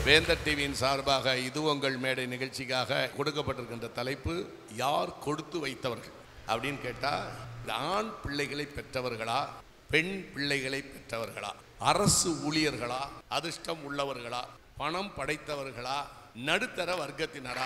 வேந்தர் டிவியின் சார்பாக இது உங்கள் மேடை நிகழ்ச்சிக்காக கொடுக்கப்பட்டிருக்கின்ற தலைப்பு யார் கொடுத்து வைத்தவர்கள் அப்படின்னு கேட்டால் ஆண் பிள்ளைகளை பெற்றவர்களா பெண் பிள்ளைகளை பெற்றவர்களா அரசு ஊழியர்களா அதிர்ஷ்டம் உள்ளவர்களா பணம் படைத்தவர்களா நடுத்தர வர்க்கத்தினரா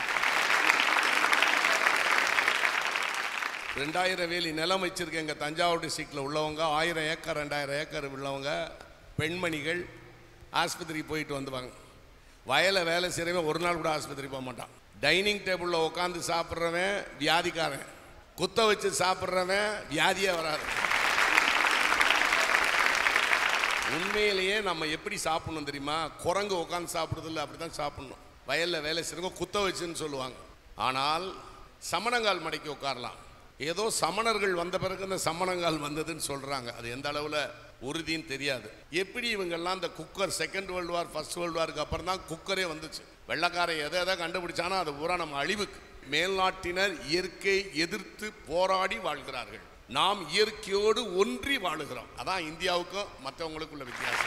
ரெண்டாயிரம் வேலி நிலம் வச்சிருக்க எங்கள் தஞ்சாவூர் டிஸ்ட்ரிக்டில் உள்ளவங்க ஆயிரம் ஏக்கர் ரெண்டாயிரம் ஏக்கர் உள்ளவங்க பெண்மணிகள் ஆஸ்பத்திரிக்கு போயிட்டு வந்துவாங்க வயலை வேலை செய்கிறவன் ஒரு நாள் கூட ஆஸ்பத்திரி போக மாட்டான் டைனிங் டேபிளில் உட்காந்து சாப்பிட்றவன் வியாதிக்காரன் குத்த வச்சு சாப்பிட்றவன் வியாதியே வராது உண்மையிலேயே நம்ம எப்படி சாப்பிடணும் தெரியுமா குரங்கு உட்காந்து சாப்பிடுறதில்ல அப்படி தான் சாப்பிடணும் வயலில் வேலை செய்கிறவங்க குத்த வச்சுன்னு சொல்லுவாங்க ஆனால் சமணங்கால் மடக்கி உட்காரலாம் ஏதோ சமணர்கள் வந்த பிறகு இந்த சமணங்கால் வந்ததுன்னு சொல்கிறாங்க அது எந்த அளவில் உறுதின்னு தெரியாது எப்படி இவங்கெல்லாம் இந்த cooker second world war first world வாருக்கு அப்புறம் தான் குக்கரே வந்துச்சு வெள்ளக்காரன் எதை எதை கண்டுபிடிச்சானோ அது பூரா நம்ம அழிவுக்கு மேல்நாட்டினர் இயற்கை எதிர்த்து போராடி வாழ்கிறார்கள் நாம் இயற்கையோடு ஒன்றி வாழுகிறோம் அதான் இந்தியாவுக்கும் மற்றவங்களுக்குள்ள வித்தியாசம்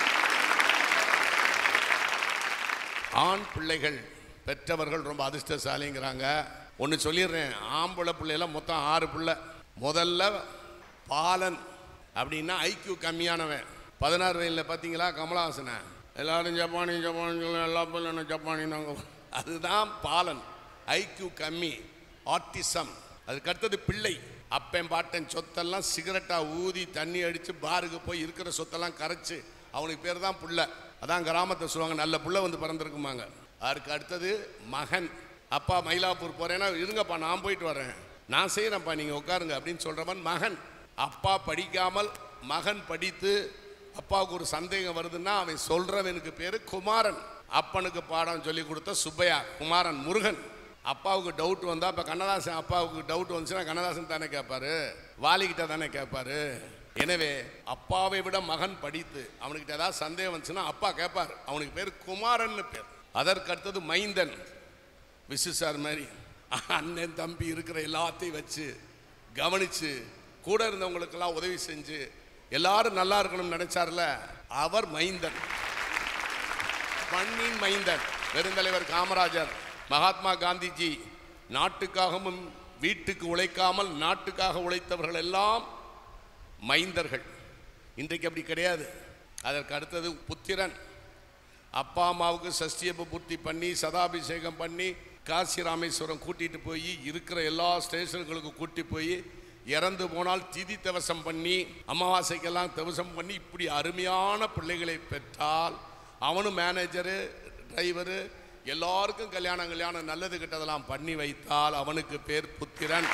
ஆண் பிள்ளைகள் பெற்றவர்கள் ரொம்ப அதிர்ஷ்டசாலிங்கிறாங்க ஒன்று சொல்லிடுறேன் ஆம்பளை பிள்ளைலாம் மொத்தம் ஆறு பிள்ளை முதல்ல பாலன் அப்படின்னா ஐக்கியூ கம்மியானவன் பதினாறு வயதில் பார்த்தீங்களா கமலஹாசனை எல்லாரும் ஜப்பானி ஜப்பானி சொல்லி எல்லா பிள்ளைங்க ஜப்பானி தாங்க அதுதான் பாலன் ஐக்கியூ கம்மி ஆட்டிசம் அதுக்கு அடுத்தது பிள்ளை அப்பன் பாட்டன் சொத்தெல்லாம் சிகரெட்டாக ஊதி தண்ணி அடித்து பாருக்கு போய் இருக்கிற சொத்தெல்லாம் கரைச்சு அவனுக்கு பேர் தான் புள்ள அதான் கிராமத்தை சொல்லுவாங்க நல்ல புள்ள வந்து பிறந்திருக்குமாங்க அதுக்கு அடுத்தது மகன் அப்பா மயிலாப்பூர் போறேன்னா இருங்கப்பா நான் போயிட்டு வரேன் நான் செய்கிறேன்ப்பா நீங்கள் உட்காருங்க அப்படின்னு சொல்கிறவன் மகன் அப்பா படிக்காமல் மகன் படித்து அப்பாவுக்கு ஒரு சந்தேகம் வருதுன்னா அவன் சொல்கிறவனுக்கு பேர் குமாரன் அப்பனுக்கு பாடம் சொல்லி கொடுத்த சுப்பையா குமாரன் முருகன் அப்பாவுக்கு டவுட் வந்தால் இப்போ கண்ணதாசன் அப்பாவுக்கு டவுட் வந்துச்சுன்னா கண்ணதாசன் தானே கேட்பாரு வாலிக்கிட்ட தானே கேட்பாரு எனவே அப்பாவை விட மகன் படித்து அவனுக்கிட்ட ஏதாவது சந்தேகம் வந்துச்சுன்னா அப்பா கேட்பார் அவனுக்கு பேர் குமாரன்னு பேர் அதற்கு அடுத்தது மைந்தன் விசு சார் மாதிரி அண்ணன் தம்பி இருக்கிற எல்லாத்தையும் வச்சு கவனிச்சு கூட இருந்தவங்களுக்கெல்லாம் உதவி செஞ்சு எல்லாரும் நல்லா இருக்கணும்னு நினைச்சார்ல அவர் மைந்தன் மண்ணின் மைந்தன் பெருந்தலைவர் காமராஜர் மகாத்மா காந்திஜி நாட்டுக்காகவும் வீட்டுக்கு உழைக்காமல் நாட்டுக்காக உழைத்தவர்கள் எல்லாம் மைந்தர்கள் இன்றைக்கு அப்படி கிடையாது அதற்கு அடுத்தது புத்திரன் அப்பா அம்மாவுக்கு சஷ்டியப பூர்த்தி பண்ணி சதாபிஷேகம் பண்ணி காசி ராமேஸ்வரம் கூட்டிட்டு போய் இருக்கிற எல்லா ஸ்டேஷன்களுக்கு கூட்டி போய் இறந்து போனால் திதி தவசம் பண்ணி அமாவாசைக்கெல்லாம் தவசம் பண்ணி இப்படி அருமையான பிள்ளைகளை பெற்றால் அவனும் மேனேஜரு டிரைவரு எல்லாருக்கும் கல்யாணம் கல்யாணம் நல்லது கெட்டதெல்லாம் பண்ணி வைத்தால் அவனுக்கு பேர் புத்திரன்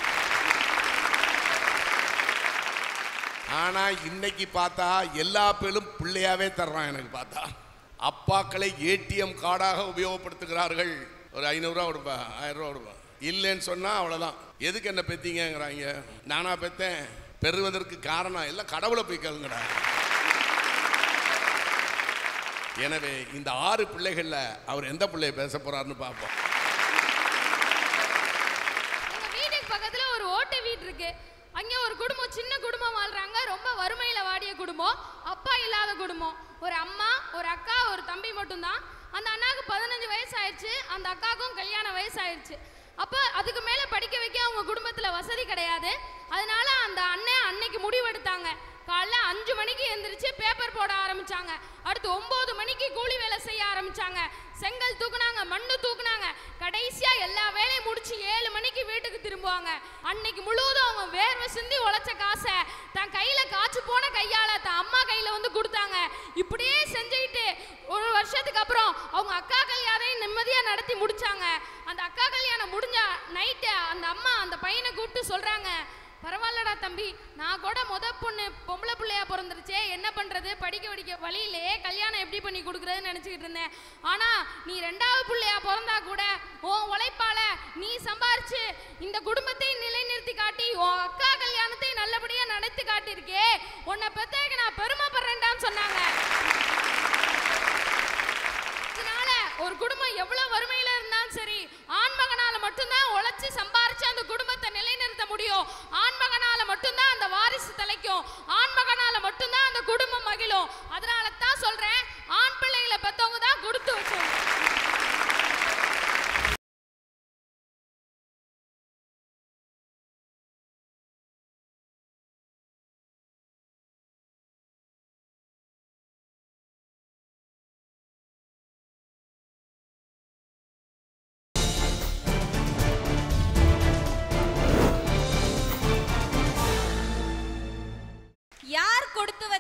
ஆனா இன்னைக்கு பார்த்தா எல்லா பேரும் பிள்ளையாவே தர்றான் எனக்கு பார்த்தா அப்பாக்களை ஏடிஎம் கார்டாக உபயோகப்படுத்துகிறார்கள் ஒரு ஐநூறுரூவா கொடுப்பா ஆயிரம் ரூபா கொடுப்பா இல்லைன்னு சொன்னா அவ்வளவுதான் எதுக்கு என்ன பெத்தீங்கங்கிறாங்க நானா பெத்தேன் பெறுவதற்கு காரணம் எல்லாம் கடவுளை போய் கேளுங்கடா எனவே இந்த ஆறு பிள்ளைகள்ல அவர் எந்த பிள்ளைய பேச போறாருன்னு பார்ப்போம் எங்க வீட்டுக்கு பக்கத்துல ஒரு ஓட்டை வீடு இருக்கு அங்க ஒரு குடும்பம் சின்ன குடும்பம் வாழ்றாங்க ரொம்ப வறுமையில வாடிய குடும்பம் அப்பா இல்லாத குடும்பம் ஒரு அம்மா ஒரு அக்கா ஒரு தம்பி மட்டும்தான் அந்த அண்ணாவுக்கு பதினஞ்சு வயசு ஆயிடுச்சு அந்த அக்காவுக்கும் கல்யாண வயசு ஆயிடுச்சு அப்போ அதுக்கு மேல படிக்க வைக்க அவங்க குடும்பத்துல வசதி கிடையாது அதனால அந்த அண்ணன் அன்னைக்கு முடிவெடுத்தாங்க காலைல அஞ்சு மணிக்கு எந்திரிச்சு பேப்பர் போட ஆரம்பிச்சாங்க அடுத்து ஒன்பது மணிக்கு கூலி வேலை செய்ய ஆரம்பிச்சாங்க செங்கல் தூக்குனாங்க மண்ணு தூக்குனாங்க கடைசியா எல்லா வேலையும் முடிச்சு ஏழு மணிக்கு வீட்டுக்கு திரும்புவாங்க அன்னைக்கு முழுவதும் அவங்க வேர்வை சிந்தி உழைச்ச காசை தன் கையில காய்ச்சி போன கையால தன் அம்மா கையில வந்து கொடுத்தாங்க இப்படியே செஞ்சுக்கிட்டு ஒரு வருஷத்துக்கு அப்புறம் அவங்க அக்கா கல்யாணம் நிம்மதியா நடத்தி முடிச்சாங்க அந்த அக்கா கல்யாணம் முடிஞ்ச நைட்டு அந்த அம்மா அந்த பையனை கூப்பிட்டு சொல்றாங்க பரவாயில்லடா தம்பி நான் கூட முத பொண்ணு பொம்பளை பிள்ளையா பிறந்துருச்சே என்ன பண்றது படிக்க படிக்க வழியிலே கல்யாணம் எப்படி பண்ணி கொடுக்குறதுன்னு நினைச்சுக்கிட்டு இருந்தேன் ஆனா நீ ரெண்டாவது பிள்ளையா பிறந்தா கூட உன் உழைப்பால நீ சம்பாரிச்சு இந்த குடும்பத்தை நிலைநிறுத்தி காட்டி உன் அக்கா கல்யாணத்தை நல்லபடியா நடத்தி காட்டியிருக்கே உன்னை பெத்தேக்கு நான் பெருமைப்படுறேன்டான்னு சொன்னாங்க இதனால ஒரு குடும்பம் எவ்வளவு வறுமையில இருந்தாலும் சரி ஆண்மகனால மட்டும்தான் உழைச்சு சம்பாரிச்சு அந்த குடும்பத்தை நிலைநிறுத்த முடியும் ஆண்மகனால மட்டும்தான் அந்த வாரிசு தலைக்கும் ஆண்மகனால மட்டும்தான் அந்த குடும்பம் மகிழும் அதனால தான் சொல்றேன் ஆண் பிள்ளைகளை பெத்தவங்க தான் கொடுத்து வச்சோம்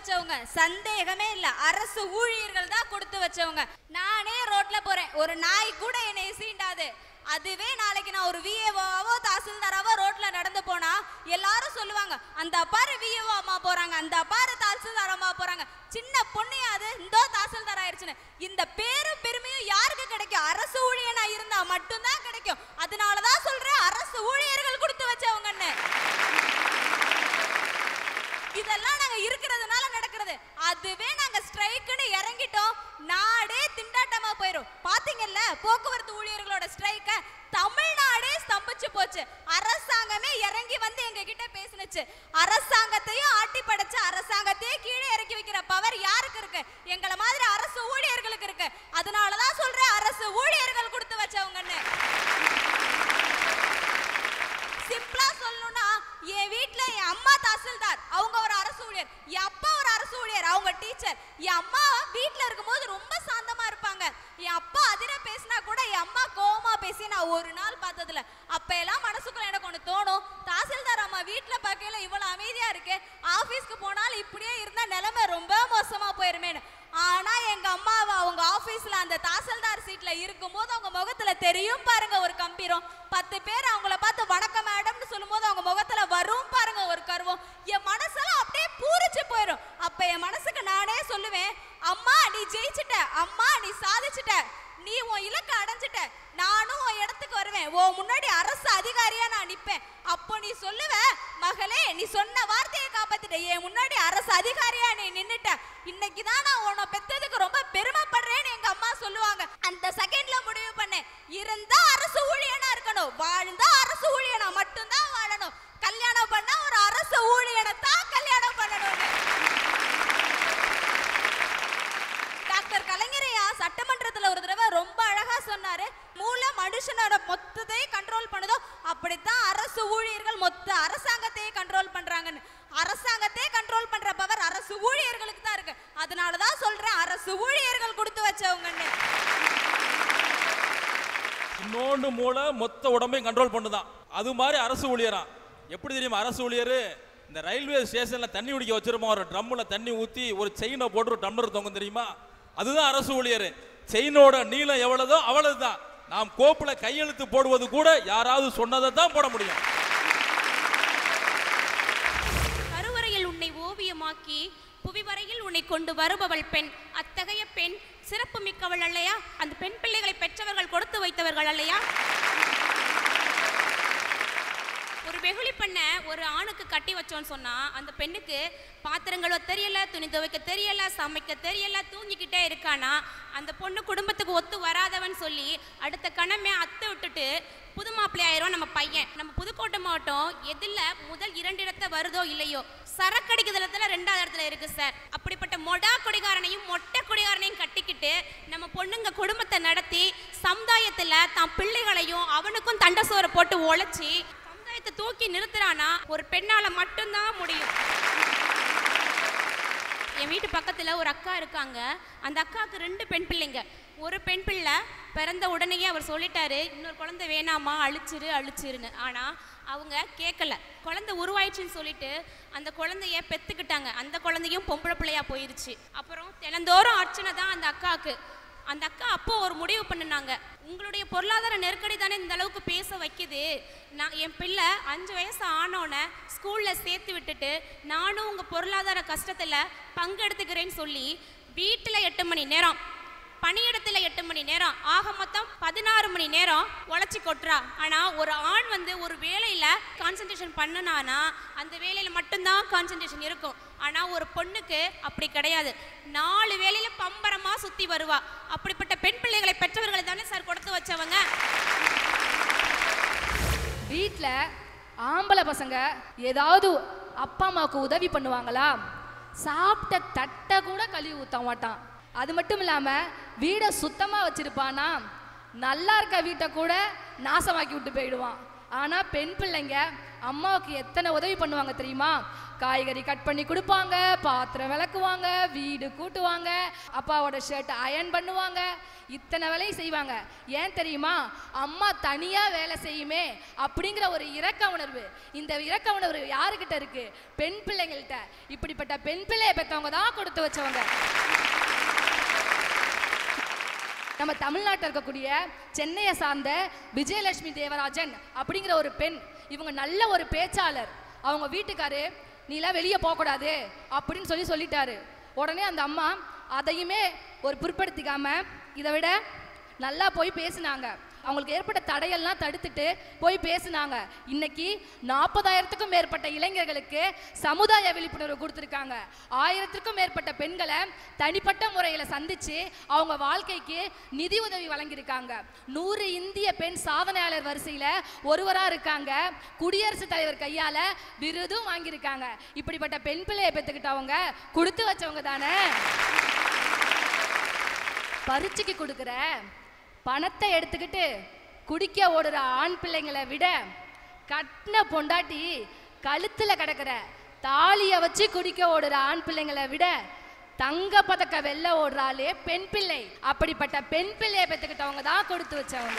வச்சவங்க சந்தேகமே இல்ல அரசு ஊழியர்கள் தான் கொடுத்து வச்சவங்க நானே ரோட்ல போறேன் ஒரு நாய் கூட என்னை சீண்டாது அதுவே நாளைக்கு நான் ஒரு விஏஓவோ தாசில்தாராவோ ரோட்ல நடந்து போனா எல்லாரும் சொல்லுவாங்க அந்த பாரு விஏஓ அம்மா போறாங்க அந்த பாரு தாசில்தார் அம்மா போறாங்க சின்ன பொண்ணையாது இந்தோ தாசில்தார் ஆயிருச்சுன்னு இந்த பேரும் பெருமையும் யாருக்கு கிடைக்கும் அரசு ஊழியனா இருந்தா மட்டும்தான் கிடைக்கும் அதனாலதான் சொல்றேன் அரசு ஊழியர்கள் கொடுத்து வச்சவங்கன்னு இதெல்லாம் நாங்க இருக்கிறதுனால நடக்கிறது அதுவே நாங்க ஸ்ட்ரைக்குன்னு இறங்கிட்டோம் நாடே திண்டாட்டமா போயிரும் பாத்தீங்கல்ல போக்குவரத்து ஊழியர்களோட ஸ்ட்ரைக்க தமிழ்நாடே ஸ்தம்பிச்சு போச்சு அரசாங்கமே இறங்கி வந்து எங்க கிட்ட பேசுனுச்சு அரசாங்கத்தையும் ஆட்டி படைச்சு அரசாங்கத்தையே கீழே இறக்கி வைக்கிற பவர் யாருக்கு இருக்கு எங்களை மாதிரி அரசு ஊழியர்களுக்கு இருக்கு அதனாலதான் சொல்றேன் அரசு ஊழியர்கள் கொடுத்து வச்சவங்கன்னு சிம்பிளா சொல்லணும்னா என் வீட்ல என் அம்மா தாசில்தார் அவங்க ஒரு அரசு ஊழியர் என் அப்பா ஒரு அரசு ஊழியர் அவங்க டீச்சர் என் அம்மா வீட்ல இருக்கும்போது ரொம்ப சாந்தமா இருப்பாங்க என் அப்பா அதிர பேசினா கூட என் அம்மா கோவமா பேசி நான் ஒரு நாள் பார்த்ததுல அப்ப எல்லாம் மனசுக்குள்ள எனக்கு ஒண்ணு தோணும் தாசில்தார் அம்மா வீட்ல பார்க்கையில இவ்வளவு அமைதியா இருக்கு ஆபீஸ்க்கு போனாலும் இப்படியே இருந்தா நிலைமை ரொம்ப மோசமா போயிருமேன்னு ஆனா எங்க அம்மாவை அவங்க ஆபீஸ்ல அந்த தாசில்தார் சீட்ல இருக்கும்போது அவங்க முகத்துல தெரியும் பாருங்க ஒரு கம்பீரம் பத்து பேர் அவங்கள பார்த்து வணக்கம் மேடம்னு சொல்லும்போது அவங்க முகத்துல வரும் பாருங்க ஒரு கருவம் என் மனசெல்லாம் அப்படியே பூரிச்சு போயிடும் அப்ப என் மனசுக்கு நானே சொல்லுவேன் அம்மா நீ ஜெயிச்சிட்ட அம்மா நீ சாதிச்சிட்ட நீ உன் இலக்கை அடைஞ்சிட்ட நானும் உன் இடத்துக்கு வருவேன் உன் முன்னாடி அரசு அதிகாரியா நான் நிப்பேன் அப்போ நீ சொல்லுவ மகளே நீ சொன்ன வார்த்தையை காப்பாத்திட்ட என் முன்னாடி அரசு அதிகாரியா நீ நின்னுட்ட இன்னைக்கு தான் நான் உன்னை பெத்ததுக்கு ரொம்ப பெருமைப்படுறேன்னு எங்க அம்மா சொல்லுவாங்க அந்த செகண்ட்ல முடிவு பண்ணேன் இருந்தா அரசு ஊழியனா இருக்கணும் வாழ்ந்தா அரசு ஊழியனா மட்டும்தான் வாழணும் கல்யாணம் பண்ணா ஒரு அரசு ஊழியனை தான் கல்யாணம் பண்ணணும் டாக்டர் கலைஞரையா சட்டமன்றத்துல ஒரு தடவை ரொம்ப அழகா சொன்னாரு மூளை மனுஷனோட மொத்தத்தையும் கண்ட்ரோல் பண்ணுதோ அப்படித்தான் அரசு ஊழியர்கள் மொத்த அரசாங்கத்தையே கண்ட்ரோல் பண்றாங்கன்னு அரசாங்கத்தையே கண்ட்ரோல் பண்ற பவர் அரசு ஊழியர்களுக்கு தான் இருக்கு அதனால தான் சொல்றேன் அரசு ஊழியர்கள் கொடுத்து வச்சவங்கன்னு இன்னொன்று மூளை மொத்த உடம்பையும் கண்ட்ரோல் பண்ணுதான் அது மாதிரி அரசு ஊழியரா எப்படி தெரியுமா அரசு ஊழியர் இந்த ரயில்வே ஸ்டேஷன்ல தண்ணி குடிக்க வச்சிருப்போம் ஒரு ட்ரம்முல தண்ணி ஊத்தி ஒரு செயினை போட்டு ஒரு டம்ளர் தொங்கும் தெரியுமா அதுதான் அரசு ஊழியர் செயினோட நீளம் எவ்வளவுதோ அவ்வளவுதான் நாம் கோப்புல கையெழுத்து போடுவது கூட யாராவது சொன்னதை தான் போட முடியும் கருவறையில் உன்னை ஓவியமாக்கி புவிவரையில் உன்னை கொண்டு வருபவள் பெண் அத்தகைய பெண் சிறப்பு மிக்கவள் அல்லையா அந்த பெண் பிள்ளைகளை பெற்றவர்கள் கொடுத்து வைத்தவர்கள் அல்லையா ஒரு வெகுளி பண்ண ஒரு ஆணுக்கு கட்டி வச்சோன்னு சொன்னா அந்த பெண்ணுக்கு பாத்திரங்களோ தெரியல துணி துவைக்க தெரியல சமைக்க தெரியல தூங்கிக்கிட்டே இருக்கானா அந்த பொண்ணு குடும்பத்துக்கு ஒத்து வராதவன் சொல்லி அடுத்த கணமே அத்தை விட்டுட்டு புது மாப்பிள்ளை ஆயிரும் நம்ம பையன் நம்ம புதுக்கோட்டை மாவட்டம் எதுல முதல் இரண்டு இடத்த வருதோ இல்லையோ சரக்கடிக்குதலத்துல ரெண்டாவது இடத்துல இருக்கு சார் அப்படிப்பட்ட மொடா கொடிகாரனையும் மொட்டை கொடிகாரனையும் கட்டிக்கிட்டு நம்ம பொண்ணுங்க குடும்பத்தை நடத்தி சமுதாயத்துல தன் பிள்ளைகளையும் அவனுக்கும் தண்ட சோறை போட்டு உழைச்சி சமுதாயத்தை தூக்கி நிறுத்துறானா ஒரு பெண்ணால மட்டும்தான் முடியும் என் வீட்டு பக்கத்தில் ஒரு அக்கா இருக்காங்க அந்த அக்காவுக்கு ரெண்டு பெண் பிள்ளைங்க ஒரு பெண் பிள்ளை பிறந்த உடனேயே அவர் சொல்லிட்டாரு இன்னொரு குழந்தை வேணாமா அழிச்சிரு அழிச்சிருன்னு ஆனால் அவங்க கேட்கல குழந்தை உருவாயிடுச்சுன்னு சொல்லிட்டு அந்த குழந்தைய பெத்துக்கிட்டாங்க அந்த குழந்தையும் பொம்பளை பிள்ளையா போயிருச்சு அப்புறம் தினந்தோறும் அர்ச்சனை தான் அந்த அக்காவுக்கு அந்த அக்கா அப்போ ஒரு முடிவு பண்ணுனாங்க உங்களுடைய பொருளாதார நெருக்கடி தானே இந்த அளவுக்கு பேச வைக்குது நான் என் பிள்ளை அஞ்சு வயசு ஆனோன்னே ஸ்கூலில் சேர்த்து விட்டுட்டு நானும் உங்கள் பொருளாதார கஷ்டத்தில் பங்கெடுத்துக்கிறேன்னு சொல்லி வீட்டில் எட்டு மணி நேரம் பணியிடத்துல எட்டு மணி நேரம் ஆக மொத்தம் பதினாறு மணி நேரம் உழைச்சி கொட்டுறா ஆனா ஒரு ஆண் வந்து ஒரு வேலையில கான்சென்ட்ரேஷன் பண்ணனானா அந்த வேலையில மட்டும்தான் கான்சென்ட்ரேஷன் இருக்கும் ஆனா ஒரு பொண்ணுக்கு அப்படி கிடையாது நாலு வேலையில பம்பரமா சுத்தி வருவா அப்படிப்பட்ட பெண் பிள்ளைகளை பெற்றவர்களை தானே சார் கொடுத்து வச்சவங்க வீட்டில் ஆம்பளை பசங்க ஏதாவது அப்பா அம்மாவுக்கு உதவி பண்ணுவாங்களா சாப்பிட்ட தட்டை கூட கழுவி ஊற்ற மாட்டான் அது மட்டும் இல்லாமல் வீடை சுத்தமாக வச்சிருப்பானா நல்லா இருக்க வீட்டை கூட நாசமாக்கி விட்டு போயிடுவான் ஆனால் பெண் பிள்ளைங்க அம்மாவுக்கு எத்தனை உதவி பண்ணுவாங்க தெரியுமா காய்கறி கட் பண்ணி கொடுப்பாங்க பாத்திரம் விளக்குவாங்க வீடு கூட்டுவாங்க அப்பாவோட ஷர்ட் அயன் பண்ணுவாங்க இத்தனை வேலையும் செய்வாங்க ஏன் தெரியுமா அம்மா தனியா வேலை செய்யுமே அப்படிங்கிற ஒரு இரக்க உணர்வு இந்த இரக்க உணர்வு யாருக்கிட்ட இருக்கு பெண் பிள்ளைங்கள்ட்ட இப்படிப்பட்ட பெண் பிள்ளையை பெற்றவங்க தான் கொடுத்து வச்சவங்க நம்ம தமிழ்நாட்டில் இருக்கக்கூடிய சென்னையை சார்ந்த விஜயலட்சுமி தேவராஜன் அப்படிங்கிற ஒரு பெண் இவங்க நல்ல ஒரு பேச்சாளர் அவங்க வீட்டுக்காரு நீலாம் வெளியே போகக்கூடாது அப்படின்னு சொல்லி சொல்லிட்டாரு உடனே அந்த அம்மா அதையுமே ஒரு பிற்படுத்திக்காம இதை விட நல்லா போய் பேசினாங்க அவங்களுக்கு ஏற்பட்ட தடையெல்லாம் தடுத்துட்டு போய் பேசினாங்க இன்னைக்கு நாற்பதாயிரத்துக்கும் மேற்பட்ட இளைஞர்களுக்கு சமுதாய விழிப்புணர்வு கொடுத்துருக்காங்க ஆயிரத்திற்கும் மேற்பட்ட பெண்களை தனிப்பட்ட முறையில் சந்திச்சு அவங்க வாழ்க்கைக்கு நிதி உதவி வழங்கியிருக்காங்க நூறு இந்திய பெண் சாதனையாளர் வரிசையில் ஒருவராக இருக்காங்க குடியரசுத் தலைவர் கையால் விருதும் வாங்கியிருக்காங்க இப்படிப்பட்ட பெண் பிள்ளையை பெற்றுக்கிட்டவங்க கொடுத்து வச்சவங்க தானே பரீட்சைக்கு கொடுக்குற பணத்தை எடுத்துக்கிட்டு குடிக்க ஓடுற ஆண் பிள்ளைங்களை விட கட்டின பொண்டாட்டி கழுத்துல கிடக்கிற தாலியை வச்சு குடிக்க ஓடுற ஆண் பிள்ளைங்களை விட தங்க பதக்க வெள்ள ஓடுறாளே பெண் பிள்ளை அப்படிப்பட்ட பெண் பிள்ளையை பெற்றுக்கிட்டவங்க தான் கொடுத்து வச்சவங்க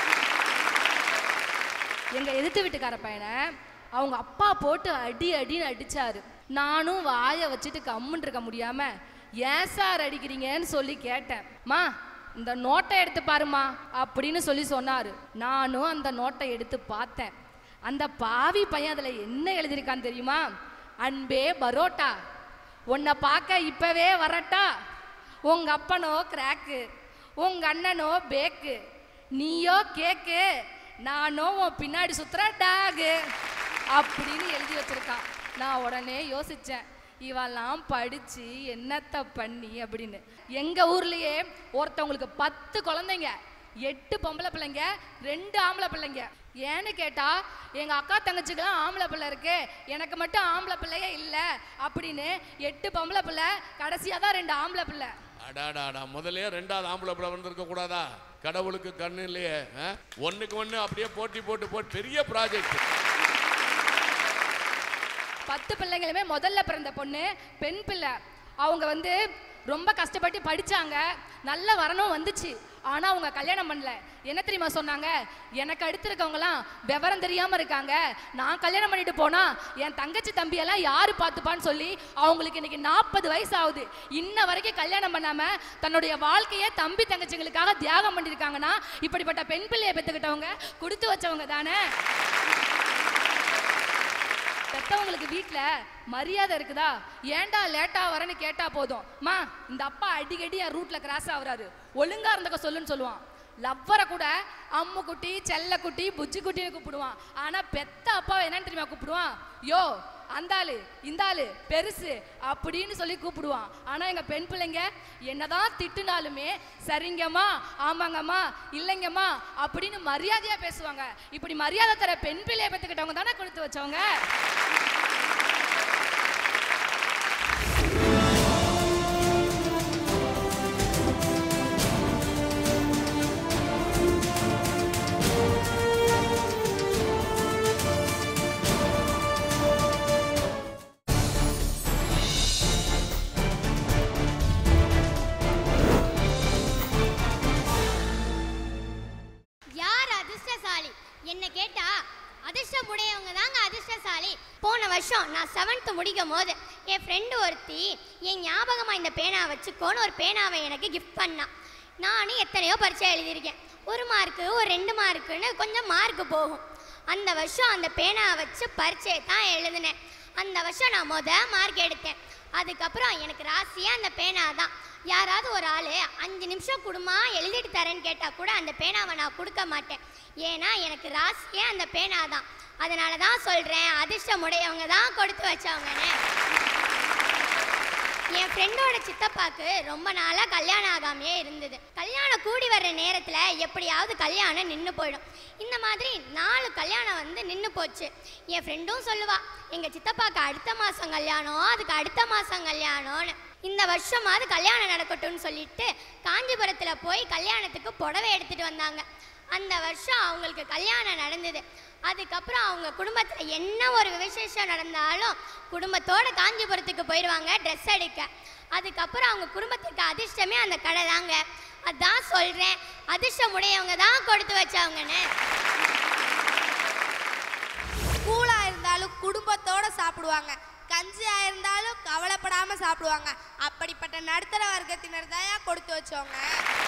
எங்க எதிர்த்து வீட்டுக்கார பையனை அவங்க அப்பா போட்டு அடி அடின்னு அடிச்சாரு நானும் வாயை வச்சுட்டு கம்முன்னு இருக்க முடியாம ஏன் சார் அடிக்கிறீங்கன்னு சொல்லி கேட்டேன் மா இந்த நோட்டை எடுத்து பாருமா அப்படின்னு சொல்லி சொன்னாரு நானும் அந்த நோட்டை எடுத்து பார்த்தேன் அந்த பாவி பையன் அதுல என்ன எழுதியிருக்கான்னு தெரியுமா அன்பே பரோட்டா உன்னை பார்க்க இப்பவே வரட்டா உங்க அப்பனோ கிராக்கு உங்க அண்ணனோ பேக்கு நீயோ கேக்கு நானும் உன் பின்னாடி சுத்துற டாகு அப்படின்னு எழுதி வச்சிருக்கான் நான் உடனே யோசிச்சேன் இவெல்லாம் படிச்சு என்னத்த பண்ணி அப்படின்னு எங்க ஊர்லயே ஒருத்தவங்களுக்கு பத்து குழந்தைங்க எட்டு பொம்பளை பிள்ளைங்க ரெண்டு ஆம்பளை பிள்ளைங்க ஏன்னு கேட்டா எங்க அக்கா தங்கச்சிக்கெல்லாம் ஆம்பளை பிள்ளை இருக்கு எனக்கு மட்டும் ஆம்பளை பிள்ளையே இல்லை அப்படின்னு எட்டு பொம்பளை பிள்ளை கடைசியா தான் ரெண்டு ஆம்பளை பிள்ளை அடாடாடா முதல்ல ரெண்டாவது ஆம்பளை பிள்ளை வந்திருக்க கூடாதா கடவுளுக்கு கண்ணு இல்லையே ஆ? ஒண்ணுக்கு ஒண்ணு அப்படியே போட்டி போட்டு போட்டு பெரிய ப்ராஜெக்ட் பத்து பிள்ளைங்களுமே முதல்ல பிறந்த பொண்ணு பெண் பிள்ளை அவங்க வந்து ரொம்ப கஷ்டப்பட்டு படிச்சாங்க நல்ல வரணும் வந்துச்சு ஆனா அவங்க கல்யாணம் பண்ணல என்ன தெரியுமா சொன்னாங்க எனக்கு அடுத்து இருக்கவங்கலாம் விவரம் தெரியாம இருக்காங்க நான் கல்யாணம் பண்ணிட்டு போனா என் தங்கச்சி தம்பி எல்லாம் யாரு பார்த்துப்பான்னு சொல்லி அவங்களுக்கு இன்னைக்கு நாற்பது வயசு ஆகுது இன்ன வரைக்கும் கல்யாணம் பண்ணாம தன்னுடைய வாழ்க்கையை தம்பி தங்கச்சிங்களுக்காக தியாகம் பண்ணியிருக்காங்கன்னா இப்படிப்பட்ட பெண் பிள்ளையை பெற்றுக்கிட்டவங்க கொடுத்து வச்சவங்க தானே பெத்தவங்களுக்கு வீட்ல மரியாதை இருக்குதா ஏன்டா லேட்டா வரேன்னு கேட்டா போதும் மா இந்த அப்பா அடிக்கடி என் ரூட்ல கிராஸ் ஆகுறாரு ஒழுங்கா இருந்துக்க சொல்லுன்னு சொல்லுவான் லவ்வரை கூட அம்மு குட்டி செல்ல குட்டி புஜ்ஜி குட்டின்னு கூப்பிடுவான் ஆனா பெத்த அப்பாவை என்னன்னு தெரியுமா கூப்பிடுவான் யோ அந்த ஆளு இந்த ஆளு பெருசு அப்படின்னு சொல்லி கூப்பிடுவான் ஆனா எங்க பெண் பிள்ளைங்க என்னதான் திட்டுனாலுமே சரிங்கம்மா ஆமாங்கம்மா இல்லைங்கம்மா அப்படின்னு மரியாதையா பேசுவாங்க இப்படி மரியாதை தர பெண் பிள்ளையை பெற்றுக்கிட்டவங்க தானே கொடுத்து வச்சவங்க யார் அதிர்ஷ்டசாலி என்ன கேட்டா அதிர்ஷ்டம் உடையவங்க தாங்க அதிர்ஷ்டசாலி போன வருஷம் நான் செவன்த்து முடிக்கும் போது என் ஃப்ரெண்டு ஒருத்தி என் ஞாபகமாக இந்த பேனாவை வச்சுக்கோன்னு ஒரு பேனாவை எனக்கு கிஃப்ட் பண்ணான் நானும் எத்தனையோ பரீட்சை எழுதியிருக்கேன் ஒரு மார்க்கு ஒரு ரெண்டு மார்க்குன்னு கொஞ்சம் மார்க்கு போகும் அந்த வருஷம் அந்த பேனாவை வச்சு பரீட்சையை தான் எழுதினேன் அந்த வருஷம் நான் முத மார்க் எடுத்தேன் அதுக்கப்புறம் எனக்கு ராசியாக அந்த பேனா தான் யாராவது ஒரு ஆள் அஞ்சு நிமிஷம் கொடுமா எழுதிட்டு தரேன்னு கேட்டால் கூட அந்த பேனாவை நான் கொடுக்க மாட்டேன் ஏன்னா எனக்கு ராசியே அந்த பேனா தான் அதனால தான் சொல்கிறேன் அதிர்ஷ்டம் உடையவங்க தான் கொடுத்து வச்சவங்கன்னு என் ஃப்ரெண்டோட சித்தப்பாக்கு ரொம்ப நாளாக கல்யாணம் ஆகாமையே இருந்தது கல்யாணம் கூடி வர்ற நேரத்தில் எப்படியாவது கல்யாணம் நின்று போயிடும் இந்த மாதிரி நாலு கல்யாணம் வந்து நின்று போச்சு என் ஃப்ரெண்டும் சொல்லுவா எங்கள் சித்தப்பாக்கு அடுத்த மாதம் கல்யாணம் அதுக்கு அடுத்த மாதம் கல்யாணம்னு இந்த வருஷமாவது கல்யாணம் நடக்கட்டும்னு சொல்லிட்டு காஞ்சிபுரத்தில் போய் கல்யாணத்துக்கு புடவை எடுத்துட்டு வந்தாங்க அந்த வருஷம் அவங்களுக்கு கல்யாணம் நடந்தது அதுக்கப்புறம் அவங்க குடும்பத்தில் என்ன ஒரு விசேஷம் நடந்தாலும் குடும்பத்தோட காஞ்சிபுரத்துக்கு போயிடுவாங்க ட்ரெஸ் எடுக்க அதுக்கப்புறம் அவங்க குடும்பத்துக்கு அதிர்ஷ்டமே அந்த கடை தாங்க அதான் சொல்கிறேன் அதிர்ஷ்டம் உடையவங்க தான் கொடுத்து வச்சவங்கன்னு கூழா இருந்தாலும் குடும்பத்தோட சாப்பிடுவாங்க கஞ்சியா இருந்தாலும் கவலைப்படாம சாப்பிடுவாங்க அப்படிப்பட்ட நடுத்தர வர்க்கத்தினர் தான் கொடுத்து வச்சவங்க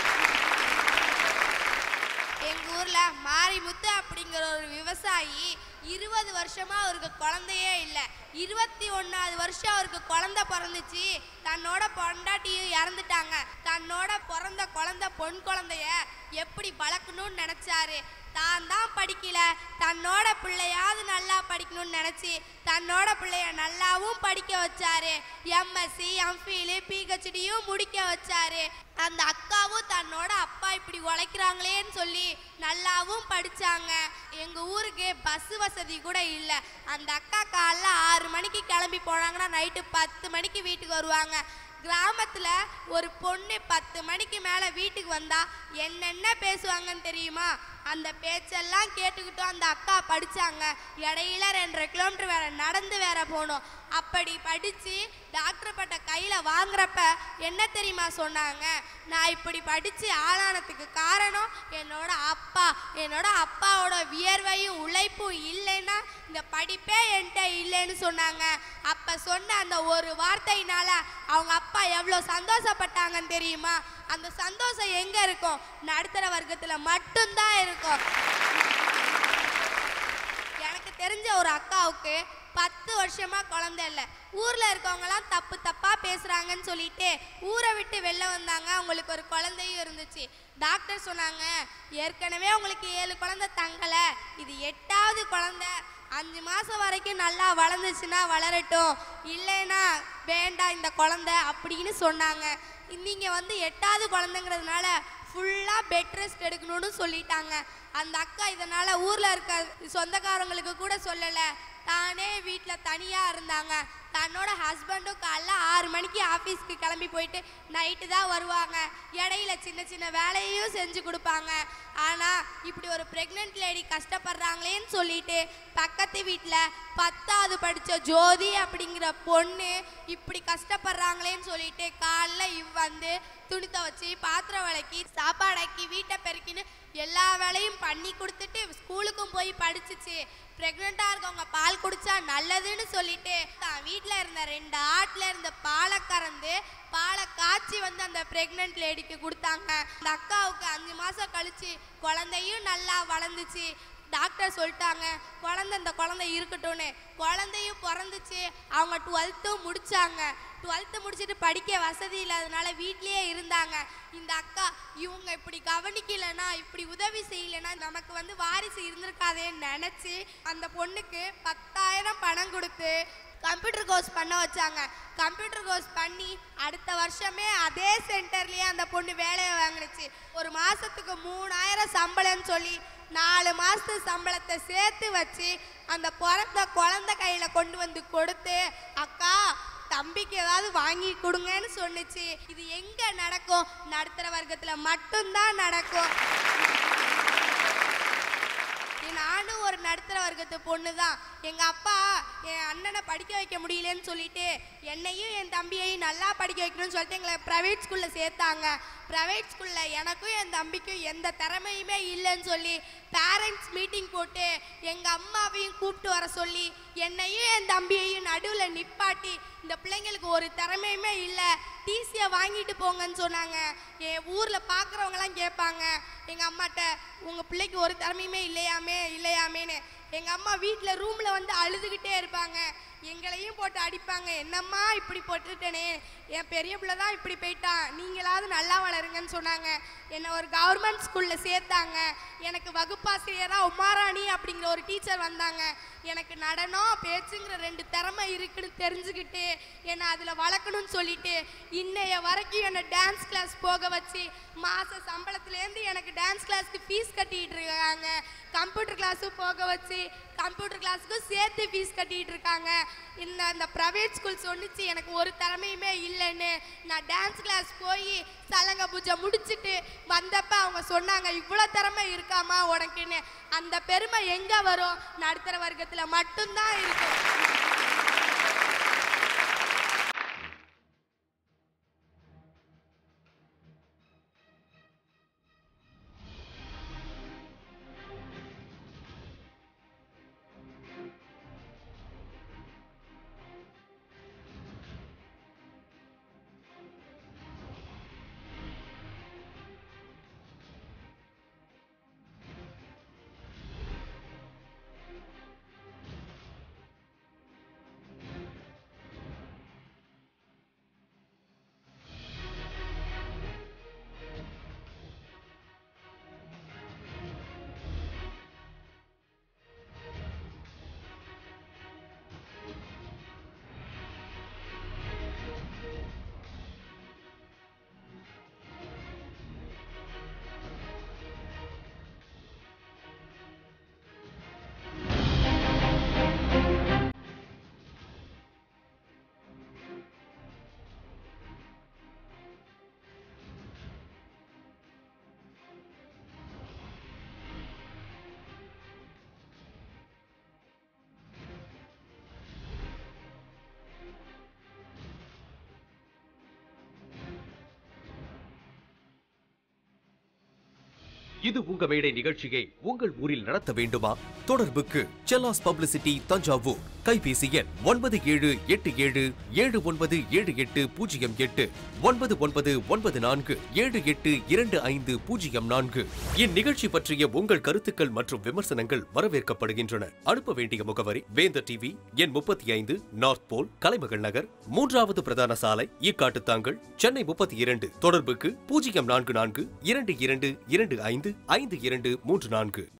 எங்க ஊர்ல மாரிமுத்து அப்படிங்கிற ஒரு விவசாயி இருபது வருஷமா அவருக்கு குழந்தையே இல்லை இருபத்தி ஒன்னாவது வருஷம் அவருக்கு குழந்தை பிறந்துச்சு தன்னோட பொண்டாட்டியும் இறந்துட்டாங்க தன்னோட பிறந்த குழந்தை பொன் குழந்தைய எப்படி வளர்க்கணும்னு நினைச்சாரு தான் தான் படிக்கல தன்னோட பிள்ளையாவது நல்லா படிக்கணும்னு நினைச்சு தன்னோட பிள்ளைய நல்லாவும் படிக்க வச்சாரு எம்எஸ்சி எம்ஃபில் பிஹெச்டியும் முடிக்க வச்சாரு அந்த அக்காவும் தன்னோட அப்பா இப்படி உழைக்கிறாங்களேன்னு சொல்லி நல்லாவும் படிச்சாங்க எங்க ஊருக்கு பஸ் வசதி கூட இல்லை அந்த அக்கா காலைல ஆறு மணிக்கு கிளம்பி போனாங்கன்னா நைட்டு பத்து மணிக்கு வீட்டுக்கு வருவாங்க கிராமத்துல ஒரு பொண்ணு பத்து மணிக்கு மேல வீட்டுக்கு வந்தா என்னென்ன பேசுவாங்கன்னு தெரியுமா அந்த பேச்செல்லாம் கேட்டுக்கிட்டும் அந்த அக்கா படிச்சாங்க இடையில ரெண்டரை கிலோமீட்டர் வேற நடந்து வேற போகணும் அப்படி படிச்சு டாக்டர் பட்ட கையில வாங்குறப்ப என்ன தெரியுமா சொன்னாங்க நான் இப்படி படிச்சு ஆளானதுக்கு காரணம் என்னோட அப்பா என்னோட அப்பாவோட வியர்வையும் உழைப்பும் இல்லைன்னா இந்த படிப்பே என்கிட்ட இல்லைன்னு சொன்னாங்க அப்ப சொன்ன அந்த ஒரு வார்த்தையினால அவங்க அப்பா எவ்வளோ சந்தோஷப்பட்டாங்கன்னு தெரியுமா அந்த சந்தோஷம் எங்க இருக்கும் நடுத்தர வர்க்கத்துல மட்டும்தான் இருக்கும் எனக்கு தெரிஞ்ச ஒரு அக்காவுக்கு பத்து வருஷமா குழந்தை இல்லை ஊர்ல இருக்கவங்கலாம் தப்பு தப்பா பேசுறாங்கன்னு சொல்லிட்டு ஊரை விட்டு வெளில வந்தாங்க அவங்களுக்கு ஒரு குழந்தையும் இருந்துச்சு டாக்டர் சொன்னாங்க ஏற்கனவே உங்களுக்கு ஏழு குழந்தை தங்கல இது எட்டாவது குழந்தை அஞ்சு மாசம் வரைக்கும் நல்லா வளர்ந்துச்சுன்னா வளரட்டும் இல்லைன்னா வேண்டாம் இந்த குழந்தை அப்படின்னு சொன்னாங்க நீங்க வந்து எட்டாவது குழந்தைங்கிறதுனால ஃபுல்லாக பெட் ரெஸ்ட் எடுக்கணும்னு சொல்லிட்டாங்க அந்த அக்கா இதனால ஊர்ல இருக்க சொந்தக்காரங்களுக்கு கூட சொல்லலை தானே வீட்டில் தனியாக இருந்தாங்க தன்னோட ஹஸ்பண்டும் காலைல ஆறு மணிக்கு ஆஃபீஸ்க்கு கிளம்பி போயிட்டு நைட்டு தான் வருவாங்க இடையில சின்ன சின்ன வேலையும் செஞ்சு கொடுப்பாங்க ஆனால் இப்படி ஒரு ப்ரெக்னென்ட் லேடி கஷ்டப்படுறாங்களேன்னு சொல்லிட்டு பக்கத்து வீட்டில் பத்தாவது படித்த ஜோதி அப்படிங்கிற பொண்ணு இப்படி கஷ்டப்படுறாங்களேன்னு சொல்லிட்டு காலைல இவ் வந்து துணி துவச்சி பாத்திரம் விளக்கி சாப்பாடாக்கி வீட்டை பெருக்கின்னு எல்லா வேலையும் பண்ணி கொடுத்துட்டு ஸ்கூலுக்கும் போய் படிச்சுச்சு ப்ரெக்னெண்ட்டாக இருக்கவங்க பால் குடிச்சா நல்லதுன்னு சொல்லிட்டு தான் வீட்டில் இருந்த ரெண்டு ஆட்டில் இருந்த பாலை கறந்து பாலை காய்ச்சி வந்து அந்த ப்ரெக்னென்ட் லேடிக்கு கொடுத்தாங்க அந்த அக்காவுக்கு அஞ்சு மாதம் கழிச்சு குழந்தையும் நல்லா வளர்ந்துச்சு டாக்டர் சொல்லிட்டாங்க குழந்தை இந்த குழந்தை இருக்கட்டும்னு குழந்தையும் பிறந்துச்சு அவங்க டுவெல்த்தும் முடிச்சாங்க டுவெல்த்து முடிச்சுட்டு படிக்க வசதி இல்லாதனால வீட்லயே இருந்தாங்க இந்த அக்கா இவங்க இப்படி கவனிக்கலைன்னா இப்படி உதவி செய்யலைன்னா நமக்கு வந்து வாரிசு இருந்திருக்காதேன்னு நினச்சி அந்த பொண்ணுக்கு பத்தாயிரம் பணம் கொடுத்து கம்ப்யூட்டர் கோர்ஸ் பண்ண வச்சாங்க கம்ப்யூட்டர் கோர்ஸ் பண்ணி அடுத்த வருஷமே அதே சென்டர்லயே அந்த பொண்ணு வேலையை வாங்கினுச்சு ஒரு மாசத்துக்கு மூணாயிரம் சம்பளம்னு சொல்லி நாலு மாசத்து சம்பளத்தை சேர்த்து வச்சு அந்த பிறந்த குழந்தை கையில கொண்டு வந்து கொடுத்து அக்கா தம்பிக்கு ஏதாவது வாங்கி கொடுங்கன்னு சொன்னுச்சு இது எங்க நடக்கும் நடுத்தர வர்க்கத்துல மட்டும்தான் நடக்கும் நானும் ஒரு நடுத்தர வர்க்கத்து பொண்ணு தான் எங்க அப்பா என் அண்ணனை படிக்க வைக்க முடியலன்னு சொல்லிட்டு என்னையும் என் தம்பியையும் நல்லா படிக்க வைக்கணும்னு சொல்லிட்டு எங்களை ப்ரைவேட் ஸ்கூல்ல சேர்த்தாங்க ப்ரைவேட் ஸ்கூல்ல எனக்கும் என் தம்பிக்கும் எந்த திறமையுமே இல்லைன்னு சொல்லி பேரண்ட்ஸ் மீட்டிங் போட்டு எங்க அம்மாவையும் கூப்பிட்டு வர சொல்லி என்னையும் என் தம்பியையும் நடுவில் நிப்பாட்டி இந்த பிள்ளைங்களுக்கு ஒரு திறமையுமே இல்லை டிசியை வாங்கிட்டு போங்கன்னு சொன்னாங்க என் ஊரில் பார்க்குறவங்கலாம் கேட்பாங்க எங்கள் அம்மாட்ட உங்கள் பிள்ளைக்கு ஒரு திறமையுமே இல்லையாமே இல்லையாமேன்னு எங்கள் அம்மா வீட்டில் ரூமில் வந்து அழுதுகிட்டே இருப்பாங்க எங்களையும் போட்டு அடிப்பாங்க என்னம்மா இப்படி போட்டுட்டேனே என் பெரிய பிள்ளை தான் இப்படி போயிட்டான் நீங்களாவது நல்லா வளருங்கன்னு சொன்னாங்க என்னை ஒரு கவர்மெண்ட் ஸ்கூலில் சேர்த்தாங்க எனக்கு வகுப்பாசிரியராக உமாராணி அப்படிங்கிற ஒரு டீச்சர் வந்தாங்க எனக்கு நடனம் பேச்சுங்கிற ரெண்டு திறமை இருக்குன்னு தெரிஞ்சுக்கிட்டு என்னை அதில் வளர்க்கணும்னு சொல்லிட்டு இன்னைய வரைக்கும் என்னை டான்ஸ் கிளாஸ் போக வச்சு மாத சம்பளத்துலேருந்து எனக்கு டான்ஸ் கிளாஸ்க்கு ஃபீஸ் கட்டிட்டு இருக்காங்க கம்ப்யூட்டர் கிளாஸும் போக வச்சு கம்ப்யூட்டர் கிளாஸுக்கும் சேர்த்து ஃபீஸ் கட்டிட்டு இருக்காங்க இந்த இந்த ப்ரைவேட் ஸ்கூல் சொன்னிச்சு எனக்கு ஒரு திறமையுமே இல்லைன்னு நான் டான்ஸ் கிளாஸ் போய் சலங்க பூஜை முடிச்சிட்டு வந்தப்ப அவங்க சொன்னாங்க இவ்வளோ திறமை இருக்காமா உனக்குன்னு அந்த பெருமை எங்கே வரும் நடுத்தர வர்க்கத்தில் மட்டும்தான் இருக்கும் இது உங்க மேடை நிகழ்ச்சியை உங்கள் ஊரில் நடத்த வேண்டுமா தொடர்புக்கு செல்லாஸ் பப்ளிசிட்டி தஞ்சாவூர் கைபேசி எண் ஒன்பது ஏழு எட்டு ஏழு ஏழு ஒன்பது ஏழு எட்டு பூஜ்ஜியம் எட்டு ஒன்பது ஒன்பது ஒன்பது நான்கு ஏழு எட்டு இரண்டு ஐந்து பூஜ்ஜியம் நான்கு இந்நிகழ்ச்சி பற்றிய உங்கள் கருத்துக்கள் மற்றும் விமர்சனங்கள் வரவேற்கப்படுகின்றன அனுப்ப வேண்டிய முகவரி வேந்த டிவி எண் முப்பத்தி ஐந்து நார்த் போல் கலைமகள் நகர் மூன்றாவது பிரதான சாலை ஈக்காட்டுத்தாங்கல் சென்னை முப்பத்தி இரண்டு தொடர்புக்கு பூஜ்ஜியம் நான்கு நான்கு இரண்டு இரண்டு இரண்டு ஐந்து ஐந்து இரண்டு மூன்று நான்கு